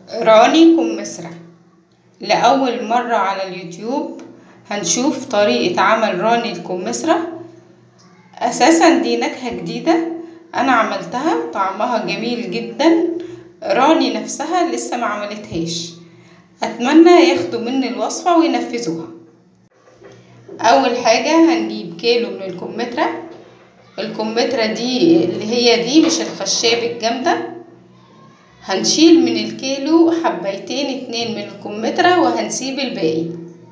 راني كمثرى لأول مرة على اليوتيوب هنشوف طريقة عمل راني الكمثرى أساسا دي نكهة جديدة أنا عملتها طعمها جميل جدا راني نفسها لسه ما عملتهاش أتمنى ياخدوا مني الوصفة وينفذوها أول حاجة هنجيب كيلو من الكمثرى الكمثرى دي اللي هي دي مش الخشاب الجامدة هنشيل من الكيلو حبيتين اتنين من الكمثرى وهنسيب الباقي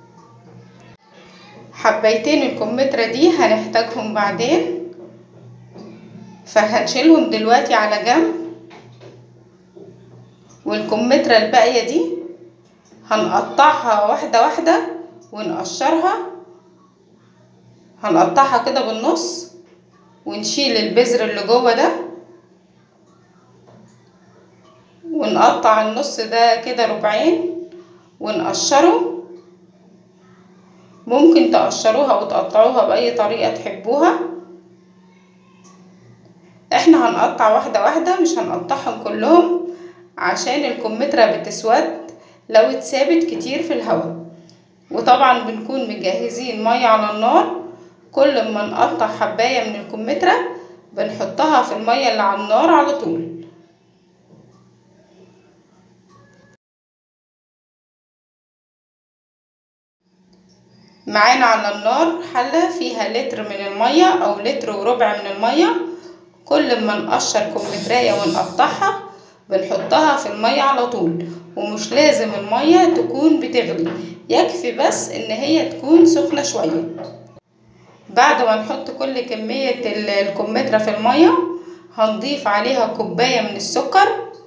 حبيتين الكمثرى دي هنحتاجهم بعدين فهنشيلهم دلوقتي على جنب والكمثرى الباقية دي هنقطعها واحدة واحدة ونقشرها هنقطعها كده بالنص ونشيل البذر اللي جوه ده ونقطع النص ده كده ربعين ونقشره ممكن تقشروها وتقطعوها بأي طريقة تحبوها احنا هنقطع واحدة واحدة مش هنقطعهم كلهم عشان الكمثرى بتسود لو اتسابت كتير في الهواء وطبعا بنكون مجهزين مية على النار كل ما نقطع حباية من الكمثرى بنحطها في المية اللي على النار على طول معانا على النار حلة فيها لتر من المية أو لتر وربع من المية كل ما نقشر كمثرية ونقطعها بنحطها في المية على طول ومش لازم المية تكون بتغلي يكفي بس ان هي تكون سخنة شوية بعد ما نحط كل كمية الكمثرى في المية هنضيف عليها كوباية من السكر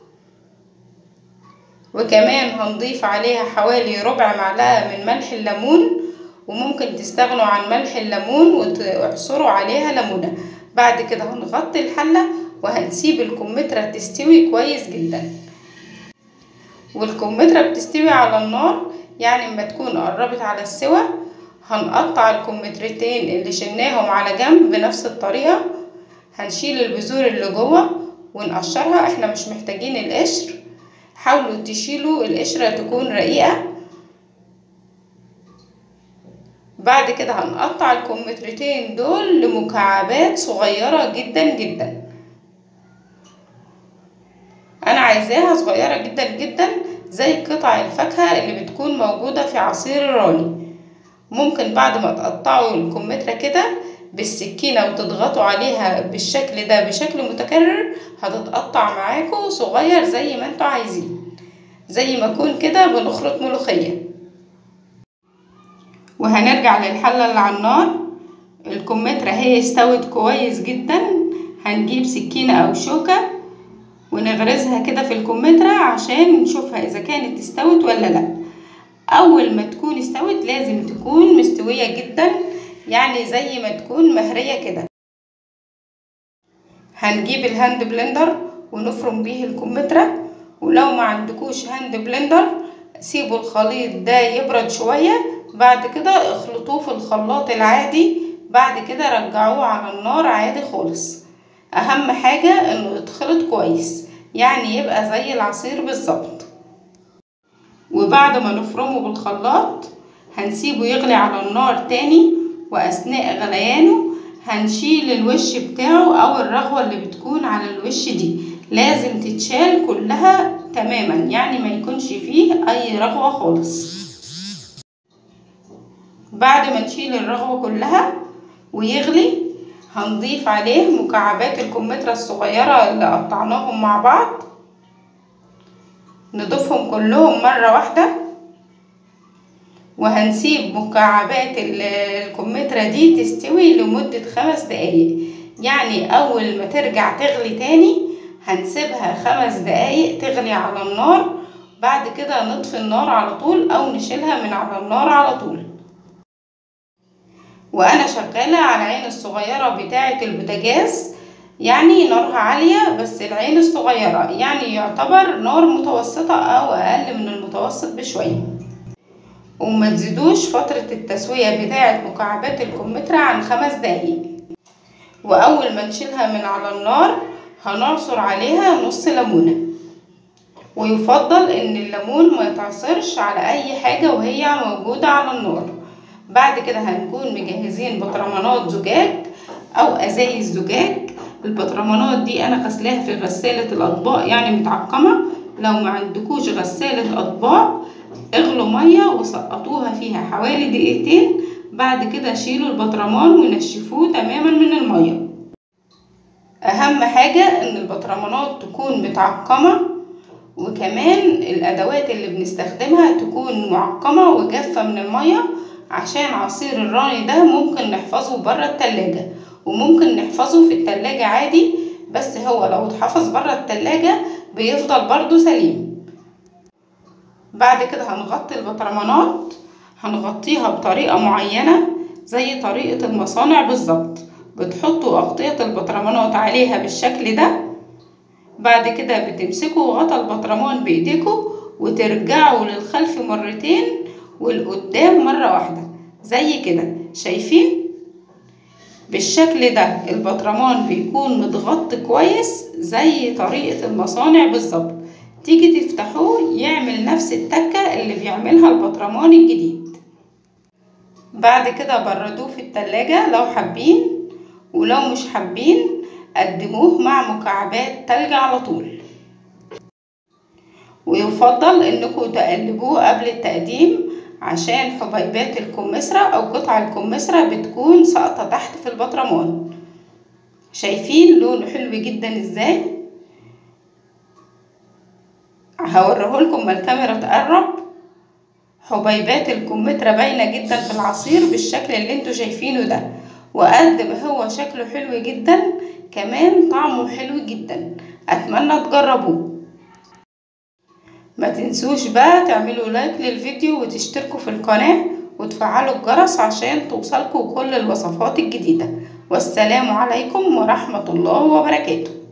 وكمان هنضيف عليها حوالي ربع معلقة من ملح الليمون وممكن تستغنوا عن ملح الليمون وتعصروا عليها ليمونة بعد كده هنغطي الحلة وهنسيب الكمثرى تستوي كويس جدا والكمثرى بتستوي على النار يعني اما تكون قربت على السوا هنقطع الكمثرتين اللي شلناهم على جنب بنفس الطريقة هنشيل البذور اللي جوه ونقشرها احنا مش محتاجين القشر حاولوا تشيلوا القشرة تكون رقيقة بعد كده هنقطع الكمثرتين دول لمكعبات صغيرة جدا جدا انا عايزاها صغيرة جدا جدا زي قطع الفاكهة اللي بتكون موجودة في عصير الراني ممكن بعد ما تقطعوا الكمثرى كده بالسكينة وتضغطوا عليها بالشكل ده بشكل متكرر هتتقطع معاكم صغير زي ما انتوا عايزين زي ما اكون كده بنخرط ملوخية وهنرجع للحلة اللي على النار الكمثرى هي استوت كويس جدا هنجيب سكينة او شوكة ونغرزها كده في الكمثرى عشان نشوفها اذا كانت استوت ولا لا اول ما تكون استوت لازم تكون مستوية جدا يعني زي ما تكون مهرية كده هنجيب الهاند بلندر ونفرم بيه الكمثرى ولو ما عندكوش هاند بلندر سيبوا الخليط ده يبرد شوية بعد كده اخلطوه في الخلاط العادي بعد كده رجعوه على النار عادي خالص اهم حاجة انه يتخلط كويس يعني يبقى زي العصير بالظبط وبعد ما نفرمه بالخلاط هنسيبه يغلي على النار تاني واثناء غليانه هنشيل الوش بتاعه او الرغوة اللي بتكون على الوش دي لازم تتشال كلها تماما يعني ما يكونش فيه اي رغوة خالص بعد ما نشيل الرغوة كلها ويغلي هنضيف عليه مكعبات الكمثرى الصغيرة اللي قطعناهم مع بعض نضيفهم كلهم مرة واحدة وهنسيب مكعبات الكمثرى دي تستوي لمدة خمس دقايق يعني أول ما ترجع تغلي تاني هنسيبها خمس دقايق تغلي على النار بعد كده نطفي النار على طول أو نشيلها من على النار على طول وانا شغالة على العين الصغيرة بتاعة البوتاجاز يعني نارها عالية بس العين الصغيرة يعني يعتبر نار متوسطة او اقل من المتوسط بشوية وما تزيدوش فترة التسوية بتاعة مكعبات الكمثرى عن خمس دقايق واول ما نشيلها من على النار هنعصر عليها نص ليمونة ويفضل ان الليمون ما يتعصرش على اي حاجة وهي موجودة على النار بعد كده هنكون مجهزين بطرمانات زجاج او ازايز زجاج البطرمانات دي انا غسلاها في غسالة الاطباق يعني متعقمة لو ما عندكوش غسالة اطباق اغلوا مية وسقطوها فيها حوالي دقيقتين بعد كده شيلوا البطرمان ونشفوه تماما من المية اهم حاجة ان البطرمانات تكون متعقمة وكمان الادوات اللي بنستخدمها تكون معقمة وجافة من المية عشان عصير الراني ده ممكن نحفظه برا التلاجة وممكن نحفظه في التلاجة عادي بس هو لو اتحفظ برا التلاجة بيفضل برضو سليم بعد كده هنغطي البطرمانات هنغطيها بطريقة معينة زي طريقة المصانع بالظبط بتحطوا أغطية البطرمانات عليها بالشكل ده بعد كده بتمسكوا غطا البطرمان بإيديكوا وترجعوا للخلف مرتين والقدام مرة واحدة زي كده شايفين بالشكل ده البطرمان بيكون متغطي كويس زي طريقة المصانع بالظبط تيجي تفتحوه يعمل نفس التكة اللي بيعملها البطرمان الجديد بعد كده بردوه في التلاجة لو حابين ولو مش حابين قدموه مع مكعبات تلج على طول ويفضل انكم تقلبوه قبل التقديم عشان حبيبات الكمثرى او قطع الكمثرى بتكون ساقطة تحت في البطرمان شايفين لونه حلو جدا ازاي هوريهولكم ما الكاميرا تقرب حبيبات الكمثرى باينة جدا في العصير بالشكل اللي انتوا شايفينه ده وقد ما هو شكله حلو جدا كمان طعمه حلو جدا اتمنى تجربوه ما تنسوش بقى تعملوا لايك للفيديو وتشتركوا في القناة وتفعلوا الجرس عشان توصلكوا كل الوصفات الجديدة والسلام عليكم ورحمة الله وبركاته